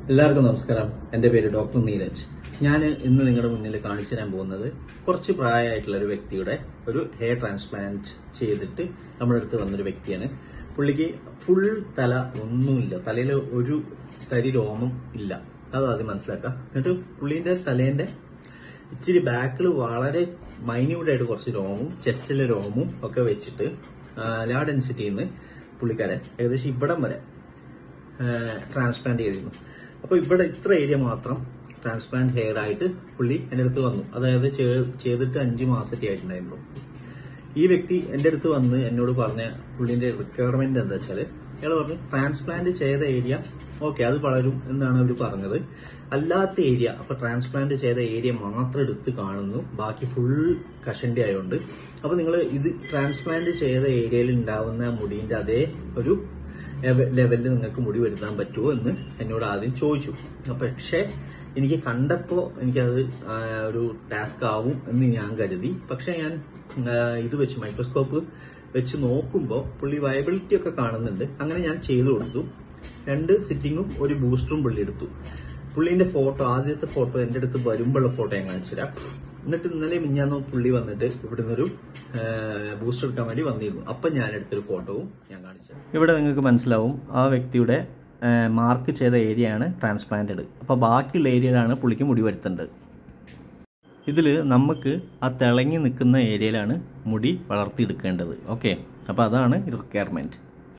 എല്ലാവർക്കും നമസ്കാരം എൻ്റെ പേര് ഡോക്ടർ നീരജ് ഞാൻ ഇന്ന് നിങ്ങളുടെ മുന്നിൽ കാണിച്ചു തരാൻ പോകുന്നത് കുറച്ച് പ്രായമായിട്ടുള്ള ഒരു വ്യക്തിയുടെ ഒരു ഹെയർ ട്രാൻസ്പ്ലാന്റ് ചെയ്തിട്ട് നമ്മുടെ അടുത്ത് വന്നൊരു വ്യക്തിയാണ് പുള്ളിക്ക് ഫുൾ തല ഒന്നുമില്ല തലയിൽ ഒരു തരി രോമം ഇല്ല അത് ആദ്യം മനസ്സിലാക്കാം എന്നിട്ട് പുള്ളീന്റെ തലേന്റെ ഇച്ചിരി ബാക്കിൽ വളരെ മൈന്യൂട്ട് ആയിട്ട് കുറച്ച് രോമവും ചെസ്റ്റിലെ രോമവും ഒക്കെ വെച്ചിട്ട് ലാ ഡെൻസിറ്റിയിൽ നിന്ന് പുള്ളിക്കാരൻ ഏകദേശം ഇവിടം വരെ ട്രാൻസ്പ്ലാന്റ് ചെയ്തിരുന്നു അപ്പൊ ഇവിടെ ഇത്ര ഏരിയ മാത്രം ട്രാൻസ്പ്ലാന്റ് ഹെയർ ആയിട്ട് പുള്ളി എന്റെ അടുത്ത് വന്നു അതായത് ചെ- ചെയ്തിട്ട് അഞ്ചു മാസത്തെ ആയിട്ടുണ്ടായിരുന്നു ഈ വ്യക്തി എന്റെ അടുത്ത് വന്ന് എന്നോട് പറഞ്ഞ പുള്ളിന്റെ റിക്വയർമെന്റ് എന്താ വെച്ചാല് അയാൾ പറഞ്ഞു ട്രാൻസ്പ്ലാന്റ് ചെയ്ത ഏരിയ ഓക്കെ അത് വളരും എന്നാണ് അവർ പറഞ്ഞത് അല്ലാത്ത ഏരിയ അപ്പൊ ട്രാൻസ്പ്ലാന്റ് ചെയ്ത ഏരിയ മാത്രം എടുത്ത് കാണുന്നു ബാക്കി ഫുൾ കഷണ്ടി ആയതുകൊണ്ട് അപ്പൊ നിങ്ങൾ ഇത് ട്രാൻസ്പ്ലാന്റ് ചെയ്ത ഏരിയയിൽ ഉണ്ടാവുന്ന മുടിന്റെ അതേ ഒരു ലെവലിൽ നിങ്ങൾക്ക് മുടി വരുത്താൻ പറ്റുമോ എന്ന് എന്നോട് ആദ്യം ചോദിച്ചു അപ്പൊ പക്ഷേ എനിക്ക് കണ്ടപ്പോ എനിക്കത് ആ, ഒരു ടാസ്ക് ആവും എന്ന് ഞാൻ കരുതി പക്ഷെ ഞാൻ ആ, ഇത് വെച്ച് മൈക്രോസ്കോപ്പ് വെച്ച് നോക്കുമ്പോൾ പുള്ളി വയബിലിറ്റി ഒക്കെ കാണുന്നുണ്ട് അങ്ങനെ ഞാൻ ചെയ്തു കൊടുത്തു രണ്ട് സിറ്റിങ്ങും ഒരു ബൂസ്റ്ററും പുള്ളി എടുത്തു പുള്ളിന്റെ ഫോട്ടോ ആദ്യത്തെ ഫോട്ടോ എന്റെ അടുത്ത് വരുമ്പോഴുള്ള ഫോട്ടോ ഞാൻ കാണിച്ചു തരാം എന്നിട്ട് ഇന്നലെ മിഞ്ഞാന്ന് പുള്ളി വന്നിട്ട് ഇവിടുന്ന് ഒരു ബൂസ്റ്റർ എടുക്കാൻ വേണ്ടി വന്നിരുന്നു അപ്പൊ ഞാൻ എടുത്തൊരു ഫോട്ടോവും ഞാൻ കാണിച്ചു ഇവിടെ നിങ്ങൾക്ക് മനസ്സിലാവും ആ വ്യക്തിയുടെ മാർക്ക് ചെയ്ത ഏരിയ ആണ് ട്രാൻസ്പ്ലാന്റഡ് അപ്പോൾ ബാക്കിയുള്ള ഏരിയയിലാണ് പുള്ളിക്ക് മുടി വരുത്തേണ്ടത് ഇതിൽ നമുക്ക് ആ തിളങ്ങി നിൽക്കുന്ന ഏരിയയിലാണ് മുടി വളർത്തിയെടുക്കേണ്ടത് ഓക്കെ അപ്പോൾ അതാണ് റിക്വയർമെൻറ്റ്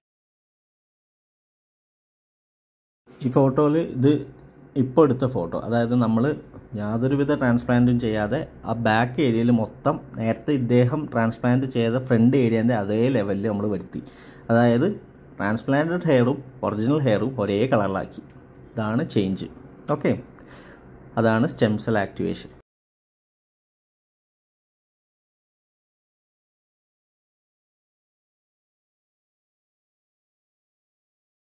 ഈ ഫോട്ടോയിൽ ഇത് ഇപ്പോൾ എടുത്ത ഫോട്ടോ അതായത് നമ്മൾ യാതൊരുവിധ ട്രാൻസ്പ്ലാന്റും ചെയ്യാതെ ആ ബാക്ക് ഏരിയയിൽ മൊത്തം നേരത്തെ ഇദ്ദേഹം ട്രാൻസ്പ്ലാന്റ് ചെയ്ത ഫ്രണ്ട് ഏരിയൻ്റെ അതേ ലെവലിൽ നമ്മൾ വരുത്തി അതായത് ട്രാൻസ്പ്ലാന്റഡ് ഹെയറും ഒറിജിനൽ ഹെയറും ഒരേ കളറിലാക്കി ഇതാണ് ചേഞ്ച് ഓക്കെ അതാണ് സ്റ്റെം സെൽ ആക്ടിവേഷൻ